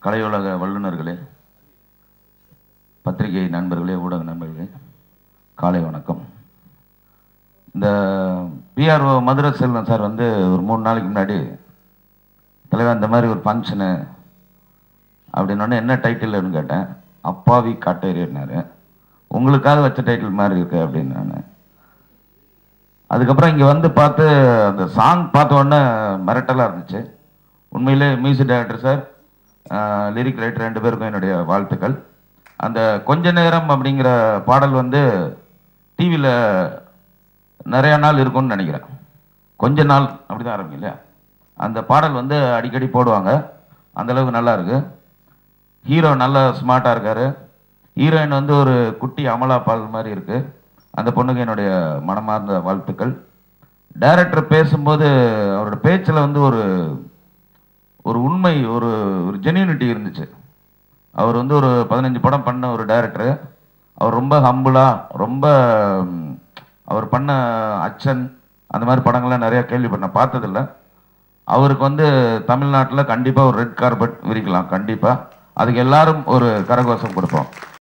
கலையுலக வல்லுநர்களே பத்திரிகை நண்பர்களே ஊடக நண்பர்களே காலை வணக்கம் இந்த பிஆர்ஓ மதுரை செல்வன் சார் வந்து ஒரு மூணு நாளைக்கு முன்னாடி தலைவர் இந்த மாதிரி ஒரு ஃபங்க்ஷனு அப்படின்னோடனே என்ன டைட்டில்னு கேட்டேன் அப்பாவி காட்டேரினாரு உங்களுக்காக வச்ச டைட்டில் மாதிரி இருக்கு அப்படின்னு நான் அதுக்கப்புறம் இங்கே வந்து பார்த்து அந்த சாங் பார்த்த உடனே மிரட்டலாக இருந்துச்சு உண்மையிலே music director sir lyric writer ரெண்டு பேருக்கும் என்னுடைய வாழ்த்துக்கள் அந்த கொஞ்ச நேரம் அப்படிங்கிற பாடல் வந்து டிவியில் நிறைய நாள் இருக்கும்னு நினைக்கிறேன் கொஞ்ச நாள் அப்படி தான் ஆரம்பிக்கும் இல்லையா அந்த பாடல் வந்து அடிக்கடி போடுவாங்க அந்த அளவுக்கு நல்லா இருக்கு ஹீரோ நல்லா ஸ்மார்ட்டாக இருக்காரு ஹீரோயின் வந்து ஒரு குட்டி அமலா பால் மாதிரி இருக்கு அந்த பொண்ணுக்கு என்னுடைய மனமார்ந்த வாழ்த்துக்கள் டைரக்டர் பேசும்போது அவரோட பேச்சில் வந்து ஒரு ஒரு உண்மை ஒரு ஒரு ஜென்யூனிட்டி இருந்துச்சு அவர் வந்து ஒரு பதினஞ்சு படம் பண்ண ஒரு டைரக்டர் அவர் ரொம்ப ஹம்புளாக ரொம்ப ம், அவர் பண்ண அச்சன் அந்த மாதிரி படங்கள்லாம் நிறைய கேள்விப்பட்டேன் பார்த்ததில்ல அவருக்கு வந்து தமிழ்நாட்டில் கண்டிப்பாக ஒரு ரெட் கார்பெட் விரிக்கலாம் கண்டிப்பாக அதுக்கு எல்லாரும் ஒரு கரகோஷம் கொடுப்போம்